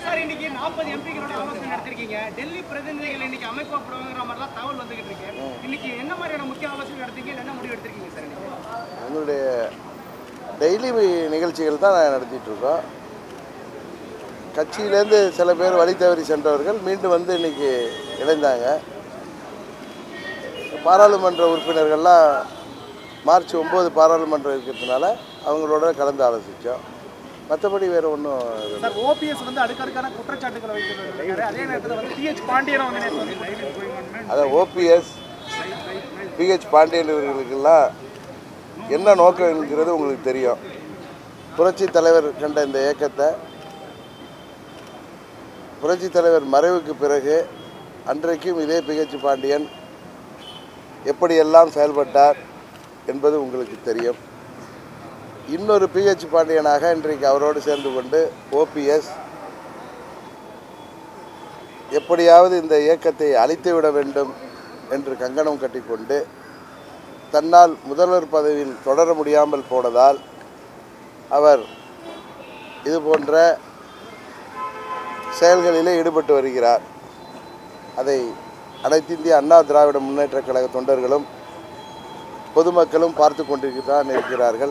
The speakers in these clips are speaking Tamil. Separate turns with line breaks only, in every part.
சார் இன்னைக்கு நாற்பது எம்பிகளோட ஆலோசனை நடத்திருக்கீங்க டெல்லி பிரதிநிதிகள் இன்னைக்கு அமைக்கப்படுவாங்கிற மாதிரிலாம் தகவல் வந்துகிட்டு இருக்கு இன்னைக்கு என்ன மாதிரியான முக்கிய ஆலோசனை நடத்தீங்க இல்லை என்ன முடிவு எடுத்திருக்கீங்க சார் இன்னைக்கு
எங்களுடைய டெய்லி நிகழ்ச்சிகள் தான் நாங்கள் நடத்திட்டு இருக்கோம் கட்சியிலேருந்து சில பேர் வழி தவறி சென்றவர்கள் மீண்டும் வந்து இன்னைக்கு இணைந்தாங்க பாராளுமன்ற உறுப்பினர்கள்லாம் மார்ச் ஒம்பது பாராளுமன்றம் இருக்கிறதுனால அவங்களோட கலந்து ஆலோசித்தோம் மற்றபடி வேறு ஒன்றும்
சார் ஓபிஎஸ் வந்து அடுக்கடுக்கான குற்றச்சாட்டுகளை வைக்கிறாரு அதே நேரத்தில் வந்து டிஹெச் பாண்டியன் அவங்க நேத்து வந்து
அதான் ஓபிஎஸ் பிஹெச் பாண்டியன் இவர்களுக்கெல்லாம் என்ன நோக்கம் என்கிறது உங்களுக்கு தெரியும் புரட்சி தலைவர் கண்ட இந்த இயக்கத்தை புரட்சி தலைவர் மறைவுக்கு பிறகு அன்றைக்கும் இதே பிஹெச் பாண்டியன் எப்படியெல்லாம் செயல்பட்டார் என்பது உங்களுக்கு தெரியும் இன்னொரு பிஹெச் பாண்டியனாக இன்றைக்கு அவரோடு சேர்ந்து கொண்டு ஓபிஎஸ் எப்படியாவது இந்த இயக்கத்தை அழித்து விட வேண்டும் என்று கங்கணம் கட்டிக்கொண்டு தன்னால் முதல்வர் பதவியில் தொடர முடியாமல் போனதால் அவர் இது போன்ற செயல்களிலே ஈடுபட்டு வருகிறார் அதை அனைத்து இந்திய அண்ணா திராவிட முன்னேற்றக் கழக தொண்டர்களும் பொதுமக்களும் பார்த்து கொண்டிருக்கிறான் இருக்கிறார்கள்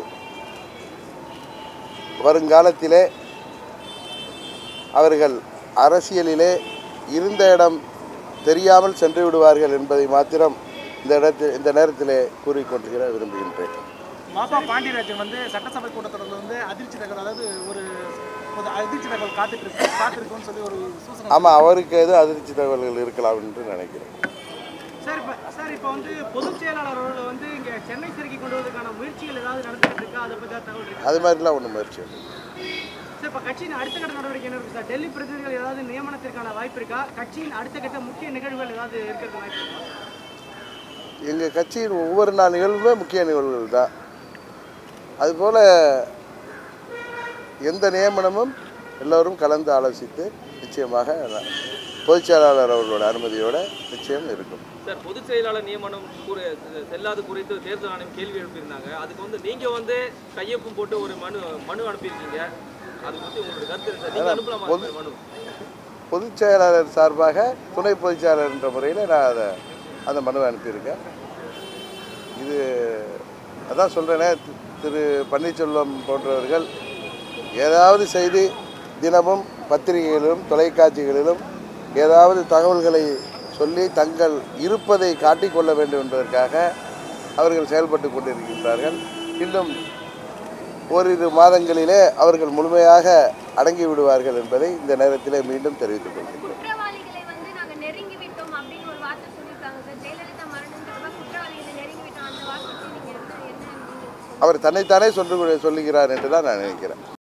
வருங்காலத்திலே அவர்கள் அரசியலிலே இருந்த இடம் தெரியாமல் சென்று விடுவார்கள் என்பதை மாத்திரம் இந்த இடத்தில் இந்த நேரத்திலே கூறிக்கொண்டிருக்கிற விரும்புகின்றேன்
மாப்பா பாண்டியராஜன் வந்து சட்டசபை கூட்டத்தொடரில் வந்து அதிர்ச்சி தகவல் அதாவது ஒரு ஒரு அதிர்ச்சி தகவல் காத்துட்டு இருக்கு காத்திருக்குன்னு சொல்லி ஒரு சூசனை
ஆமாம் அவருக்கு எதுவும் அதிர்ச்சி தகவல்கள் இருக்கலாம் என்று நினைக்கிறேன்
சார் இப்போ சார் இப்போ வந்து பொதுச் செயலாளர் அவர்கள் வந்து இங்கே சென்னை சிறைக்கு கொண்டு வருவதற்கான முயற்சிகள் ஏதாவது நடந்துட்டு இருக்கா அதை பற்றி தகவல் இருக்கு
அது மாதிரிலாம் ஒன்றும் முயற்சி இல்லை.
சார் இப்போ கட்சியின் அடுத்த கட்ட நடவடிக்கை என்ன இருக்கு சார் டெல்லி பிரதிநிதிகள் ஏதாவது நியமனத்திற்கான வாய்ப்பு இருக்கா கட்சியின் அடுத்த கட்ட முக்கிய நிகழ்வுகள் ஏதாவது இருக்கிறது வாய்ப்பு இருக்கா
எங்கள் கட்சியின் ஒவ்வொரு நாள் நிகழ்வுமே முக்கிய நிகழ்வுகள் தான் அதுபோல் எந்த நியமனமும் எல்லோரும் கலந்து ஆலோசித்து நிச்சயமாக ந- பொதுச் செயலாளர் அவர்களோட அனுமதியோட நிச்சயம் இருக்கும்
சார் பொதுச் செயலாளர் நியமனம் கூறு செல்லாது குறித்து தேர்தல் ஆணையம் கேள்வி எழுப்பியிருந்தாங்க அதுக்கு வந்து நீங்க வந்து கையொப்பம் போட்டு ஒரு மனு மனு அனுப்பியிருக்கீங்க அது பத்தி உங்களோட கருத்து என்ன சார் நீங்க அனுப்பலாமா அந்த மனு
பொதுச் செயலாளர் சார்பாக துணை பொதுச் செயலாளர் என்ற முறையில் நான் அதை அந்த மனுவை அனுப்பியிருக்கேன் இது அதான் சொல்கிறேனே திரு பன்னீர்செல்வம் போன்றவர்கள் ஏதாவது செய்தி தினமும் பத்திரிகைகளிலும் தொலைக்காட்சிகளிலும் ஏதாவது தகவல்களை சொல்லி தங்கள் இருப்பதை காட்டிக்கொள்ள வேண்டும் என்பதற்காக அவர்கள் செயல்பட்டு கொண்டிருக்கின்றார்கள் இன்னும் ஓரிரு மாதங்களிலே அவர்கள் முழுமையாக அடங்கி விடுவார்கள் என்பதை இந்த நேரத்திலே மீண்டும் தெரிவித்துக் கொள்கிறேன்
குற்றவாளிகளை வந்து நாங்க நெருங்கி விட்டோம் அப்படின்னு ஒரு வார்த்தை சொல்லியிருக்காங்க சார் ஜெயலலிதா மரணத்துக்கு அப்புறம் குற்றவாளிகளை நெருங்கி விட்டோம் அந்த வார்த்தைக்கு நீங்க என்ன என்ன நீங்க
அவர் தன்னைத்தானே சொல்லு சொல்லுகிறார் என்று தான் நான் நினைக்கிறேன்